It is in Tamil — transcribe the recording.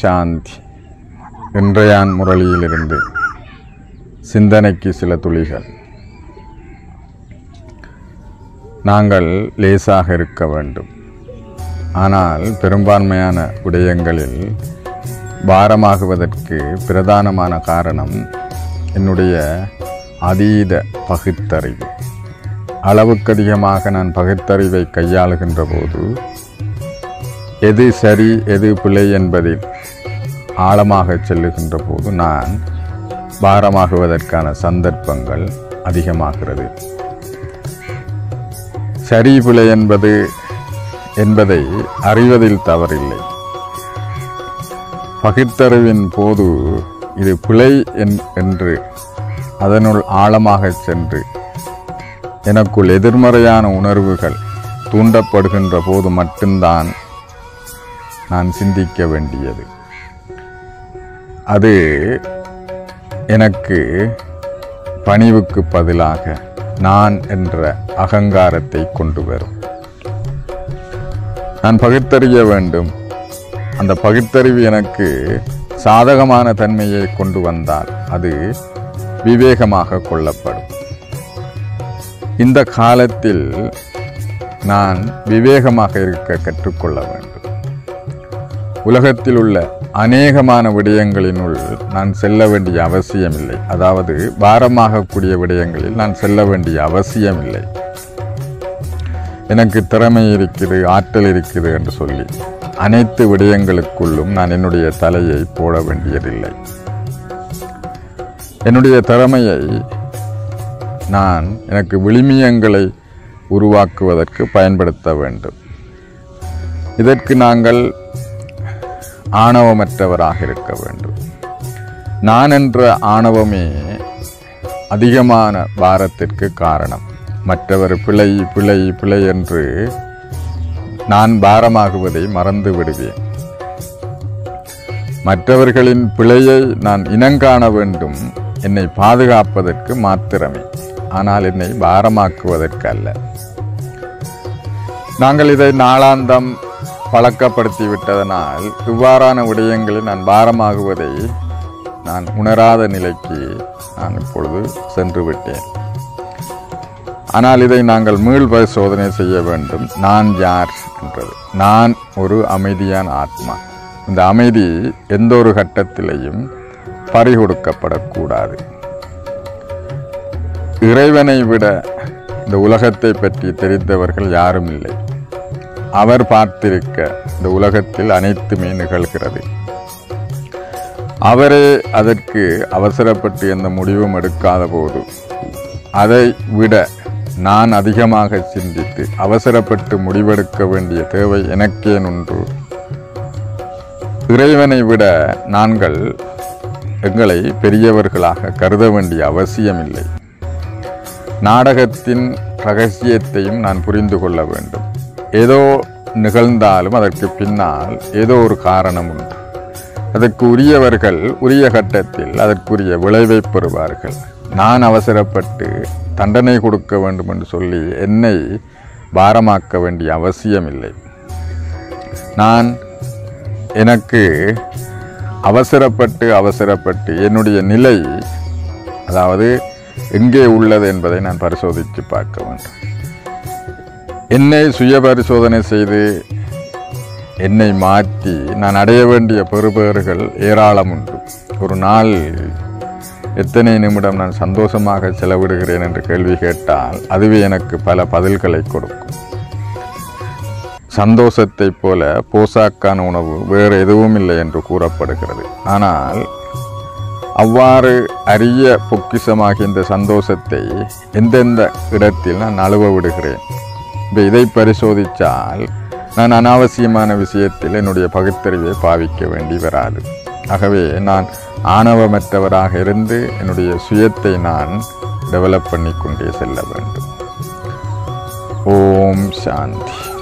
சாந்தி இன்றையான் முரளியிலிருந்து சிந்தனைக்கு சில துளிகள் நாங்கள் லேசாக இருக்க வேண்டும் ஆனால் பெரும்பான்மையான விடயங்களில் பாரமாகுவதற்கு பிரதானமான காரணம் என்னுடைய அதீத பகுத்தறிவு அளவுக்கு அதிகமாக நான் பகுத்தறிவை கையாளுகின்ற போது எது சரி எது பிழை என்பதில் ஆழமாக செல்லுகின்ற போது நான் பாரமாகுவதற்கான சந்தர்ப்பங்கள் அதிகமாகிறது சரி பிழை என்பது என்பதை அறிவதில் தவறில்லை பகிர்த்தறிவின் போது இது பிழை என்- என்று அதனுள் ஆழமாக சென்று எனக்குள் எதிர்மறையான உணர்வுகள் தூண்டப்படுகின்ற போது மட்டும்தான் நான் சிந்திக்க வேண்டியது அது எனக்கு பணிவுக்கு பதிலாக நான் என்ற அகங்காரத்தை கொண்டு வரும் நான் பகுத்தறிய வேண்டும் அந்த பகுத்தறிவு எனக்கு சாதகமான தன்மையை கொண்டு வந்தால் அது விவேகமாக கொள்ளப்படும் இந்த காலத்தில் நான் விவேகமாக இருக்க கற்றுக்கொள்ள வேண்டும் உலகத்தில் உள்ள அநேகமான விடயங்களினுள் நான் செல்ல வேண்டிய அவசியமில்லை அதாவது பாரமாகக்கூடிய விடயங்களில் நான் செல்ல வேண்டிய அவசியமில்லை எனக்கு திறமை இருக்குது ஆற்றல் இருக்குது என்று சொல்லி அனைத்து விடயங்களுக்குள்ளும் நான் என்னுடைய தலையை போட வேண்டியதில்லை என்னுடைய திறமையை நான் எனக்கு விளிமியங்களை உருவாக்குவதற்கு பயன்படுத்த வேண்டும் இதற்கு நாங்கள் ஆணவமற்றவராக இருக்க வேண்டும் நான் என்ற ஆணவமே அதிகமான பாரத்திற்கு காரணம் மற்றவர் பிழை பிழை பிழை என்று நான் பாரமாகுவதை மறந்து விடுவேன் மற்றவர்களின் பிழையை நான் இனங்காண வேண்டும் என்னை பாதுகாப்பதற்கு மாத்திரமே ஆனால் என்னை பாரமாக்குவதற்கு அல்ல நாங்கள் இதை நாளாந்தம் பழக்கப்படுத்தி விட்டதனால் இவ்வாறான விடயங்களில் நான் பாரமாகுவதை நான் உணராத நிலைக்கு நான் இப்பொழுது சென்று விட்டேன் ஆனால் இதை நாங்கள் மீள் பரிசோதனை செய்ய வேண்டும் நான் யார் என்றது நான் ஒரு அமைதியான ஆத்மா இந்த அமைதி எந்த ஒரு கட்டத்திலையும் பறிகொடுக்கப்படக்கூடாது இறைவனை விட இந்த உலகத்தை பற்றி தெரிந்தவர்கள் யாரும் இல்லை அவர் பார்த்திருக்க இந்த உலகத்தில் அனைத்துமே நிகழ்கிறது அவரே அதற்கு அவசரப்பட்டு எந்த முடிவும் எடுக்காத போது அதை விட நான் அதிகமாக சிந்தித்து அவசரப்பட்டு முடிவெடுக்க வேண்டிய தேவை எனக்கேன் உண்டு இறைவனை விட நாங்கள் எங்களை பெரியவர்களாக கருத வேண்டிய அவசியமில்லை நாடகத்தின் ரகசியத்தையும் நான் புரிந்து கொள்ள வேண்டும் ஏதோ நிகழ்ந்தாலும் அதற்கு பின்னால் ஏதோ ஒரு காரணம் உண்டு அதற்கு உரியவர்கள் உரிய கட்டத்தில் அதற்குரிய விளைவை பெறுவார்கள் நான் அவசரப்பட்டு தண்டனை கொடுக்க வேண்டும் என்று சொல்லி என்னை பாரமாக்க வேண்டிய அவசியமில்லை நான் எனக்கு அவசரப்பட்டு அவசரப்பட்டு என்னுடைய நிலை அதாவது எங்கே உள்ளது என்பதை நான் பரிசோதித்து பார்க்க வேண்டும் என்னை சுய பரிசோதனை செய்து என்னை மாற்றி நான் அடைய வேண்டிய பெறுபேறுகள் ஏராளம் உண்டு ஒரு நாள் எத்தனை நிமிடம் நான் சந்தோஷமாக செலவிடுகிறேன் என்று கேள்வி கேட்டால் அதுவே எனக்கு பல பதில்களை கொடுக்கும் சந்தோஷத்தைப் போல போசாக்கான உணவு வேறு எதுவும் இல்லை என்று கூறப்படுகிறது ஆனால் அவ்வாறு அரிய பொக்கிஷமாகிய இந்த சந்தோஷத்தை எந்தெந்த இடத்தில் நான் நழுவ விடுகிறேன் இப்போ இதை பரிசோதித்தால் நான் அனாவசியமான விஷயத்தில் என்னுடைய பகுத்தறிவை பாவிக்க வேண்டி வராது ஆகவே நான் ஆணவமற்றவராக இருந்து என்னுடைய சுயத்தை நான் டெவலப் பண்ணி கொண்டே செல்ல வேண்டும் ஓம் சாந்தி